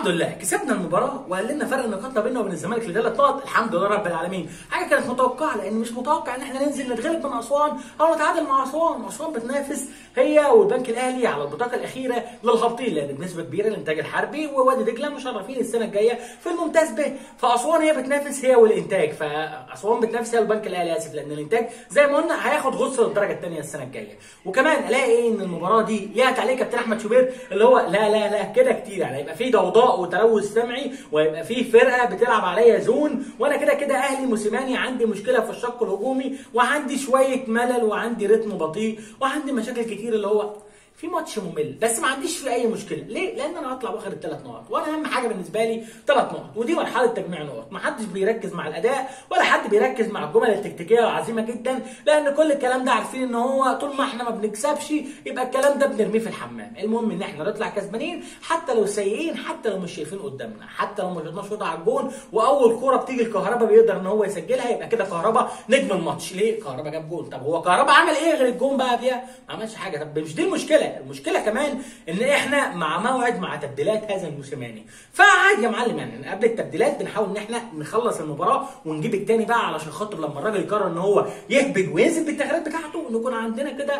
الحمد لله كسبنا المباراه وقللنا فرق النقاط ما بيننا وبين الزمالك لثلاث نقط الحمد لله رب العالمين حاجه كانت متوقعه لان مش متوقع ان احنا ننزل نتغلب من اسوان او نتعادل مع اسوان اسوان بتنافس هي والبنك الاهلي على البطاقه الاخيره للهابطين لان بنسبه كبيره الانتاج الحربي ووادي دجله مشرفين السنه الجايه في الممتاز ب فاسوان هي بتنافس هي والانتاج فاسوان بتنافس هي والبنك الاهلي اسف لان الانتاج زي ما قلنا هياخد غصه للدرجه الثانيه السنه الجايه وكمان الاقي ايه ان المباراه دي ليها تعليق كابتن احمد شوبير اللي هو لا لا لا كده كتير يعني هيبقى في ضوضاء وتلوث سمعي ويبقى في فرقه بتلعب عليا زون وانا كده كده اهلي موسيماني عندي مشكله في الشق الهجومي وعندي شويه ملل وعندي رتم بطيء وعندي مشاكل كتير اللي هو في ماتش ممل بس ما عنديش فيه اي مشكله ليه لان انا هطلع واخد الثلاث نقط وانا اهم حاجه بالنسبه لي ثلاث نقط ودي مرحله تجميع نقط ما حدش بيركز مع الاداء ولا حد بيركز مع الجمل التكتيكيه العظيمه جدا لان كل الكلام ده عارفين ان هو طول ما احنا ما بنكسبش يبقى الكلام ده بنرميه في الحمام المهم ان احنا نطلع كسبانين حتى لو سيئين حتى لو مش شايفين قدامنا حتى لو ما شفناش شوط على الجون واول كوره بتيجي الكهرباء بيقدر ان هو يسجلها يبقى كده كهرباء نجم الماتش ليه كهرباء جاب جون طب هو كهرباء عمل ايه غير الجون بقى بيها ما عملش حاجه طب مش دي المشكله المشكله كمان ان احنا مع موعد مع تبديلات هذا الموسيماني فعادي يا معلم يعني قبل التبديلات بنحاول ان احنا نخلص المباراه ونجيب التاني بقى علشان خاطر لما الراجل يقرر ان هو يهبد وينزل بالتغييرات بتاعته نكون عندنا كده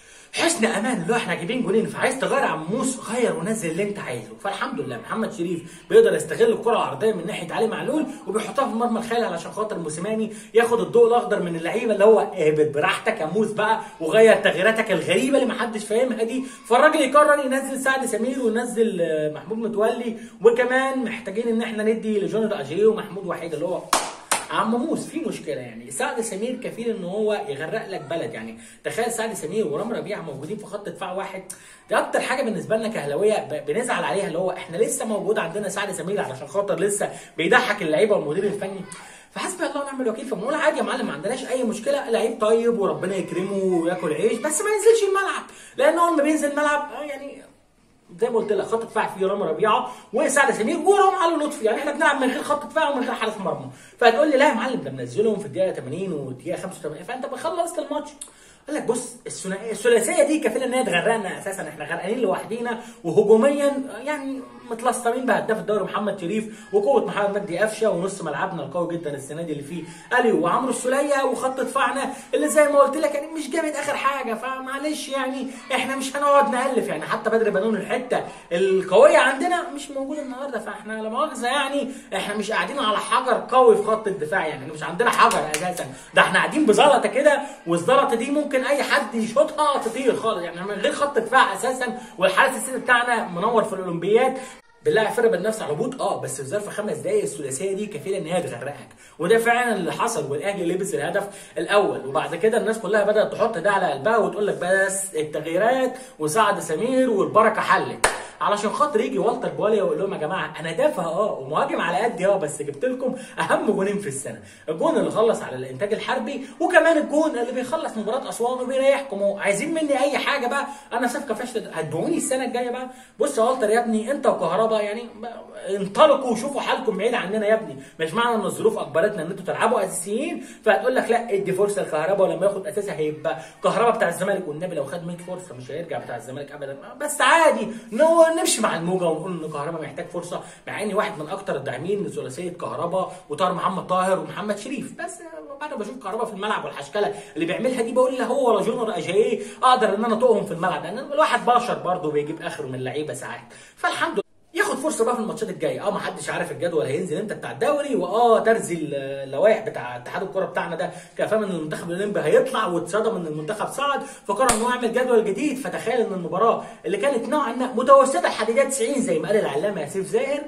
حسن امان اللي هو احنا جايبين جولين فعايز تغير عموس غير ونزل اللي انت عايزه فالحمد لله محمد شريف بيقدر يستغل الكره العرضيه من ناحيه علي معلول وبيحطها في مرمى الخالي علشان خاطر موسيماني ياخد الضوء الاخضر من اللعيبه اللي هو اهبط براحتك يا موس بقى وغير تغييراتك الغريبه اللي محدش فاهمها دي فالراجل يقرر ينزل سعد سمير وينزل آه، محمود متولي وكمان محتاجين ان احنا ندي لجونر اجيه ومحمود وحيد اللي هو عم موس في مشكله يعني سعد سمير كفيل ان هو يغرق لك بلد يعني تخيل سعد سمير ورام ربيعه موجودين في خط دفاع واحد دي اكتر حاجه بالنسبه لنا كاهلاويه ب- بنزعل عليها اللي هو احنا لسه موجود عندنا سعد سمير علشان خاطر لسه بيضحك اللعيبه والمدير الفني فحسبي الله ونعم الوكيل فبنقول عادي يا معلم ما عندناش اي مشكله لعيب طيب وربنا يكرمه وياكل عيش بس ما ينزلش الملعب لان اول ما بينزل الملعب آه يعني زي ما قلت لك خط دفاع فيه رامي ربيعه وسعد سمير ورام علي لطفي يعني احنا بنلعب من غير خط دفاع ومن غير حارس مرمى فهتقول لي لا يا معلم ده منزلهم في الدقيقه 80 والدقيقه 85 فانت خلصت الماتش قال لك بص الثنائيه الثلاثيه دي كفيله ان هي تغرقنا اساسا احنا غرقانين لوحدينا وهجوميا يعني متلصمين بهداف الدوري محمد شريف وقوه محمد مجدي قفشه ونص ملعبنا القوي جدا السنه دي اللي فيه اليو وعمرو السوليه وخط دفاعنا اللي زي ما قلت لك يعني مش جامد اخر حاجه فمعلش يعني احنا مش هنقعد نالف يعني حتى بدر بنون الحته القويه عندنا مش موجوده النهارده فاحنا لا مؤاخذه يعني احنا مش قاعدين على حجر قوي في خط الدفاع يعني مش عندنا حجر اساسا ده احنا قاعدين بزلطه كده والزلطه دي ممكن اي حد يشوطها تطير خالص يعني من غير خط دفاع اساسا والحارس السيتي بتاعنا منور في الاولمبياد بنلاعب فرقه بتنافس على الهبوط اه بس في ظرف خمس دقائق الثلاثيه دي كفيله ان هي تغرقك وده فعلا اللي حصل والاهلي لبس الهدف الاول وبعد كده الناس كلها بدات تحط ده على قلبها وتقول لك بس التغييرات وسعد سمير والبركه حلت علشان خاطر يجي والتر بواليا ويقول لهم يا جماعه انا دافع اه ومهاجم على قدي اه بس جبت لكم اهم جونين في السنه الجون اللي خلص على الانتاج الحربي وكمان الجون اللي بيخلص مباراه اسوان وبيريحكم هو عايزين مني اي حاجه بقى انا صفقه فاشله هتبيعوني السنه الجايه بقى بص يا والتر يا ابني انت وكهربا يعني بقى انطلقوا وشوفوا حالكم بعيد عننا يا ابني مش معنى ان الظروف اجبرتنا ان انتوا تلعبوا اساسيين فهتقول لك لا ادي فرصه لكهربا ولما ياخد اساسي هيبقى كهربا بتاع الزمالك والنبي لو خد 100 فرصه مش هيرجع بتاع الزمالك ابدا بس عادي نو نمشي مع الموجه ونقول ان كهربا محتاج فرصه مع اني واحد من اكتر الداعمين لثلاثيه كهربا وطاهر محمد طاهر ومحمد شريف بس بعد ما بشوف كهربا في الملعب والحشكله اللي بيعملها دي بقول لا هو ولا جونر اجاييه اقدر ان انا اطوقهم في الملعب لان الواحد بشر برضه بيجيب اخره من اللعيبه ساعات فالحمد لله ياخد فرصه بقى في الماتشات الجايه اه ما حدش عارف الجدول هينزل امتى بتاع الدوري واه ترزي اللوائح بتاع اتحاد الكره بتاعنا ده كفاه ان المنتخب الاولمبي هيطلع واتصدم ان المنتخب صعد فقرر ان هو يعمل جدول جديد فتخيل ان المباراه اللي كانت نوعا ما متوسطه لحد 90 زي ما قال العلامه ياسيف زاهر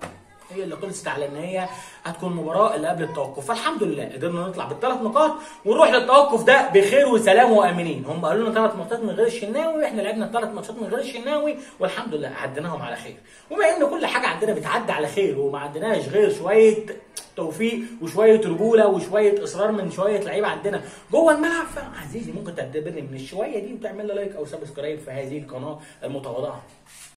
هي اللي خلصت على ان هي هتكون المباراه اللي قبل التوقف فالحمد لله قدرنا نطلع بالثلاث نقاط ونروح للتوقف ده بخير وسلام وامنين هم قالوا لنا ثلاث ماتشات من غير الشناوي واحنا لعبنا ثلاث ماتشات من غير الشناوي والحمد لله عديناهم على خير وبما ان كل حاجه عندنا بتعدي على خير وما عندناش غير شويه توفيق وشويه رجوله وشويه اصرار من شويه لعيبه عندنا جوه الملعب فعزيزي ممكن تعتبرني من الشويه دي وتعمل لي لايك او سبسكرايب في هذه القناه المتواضعه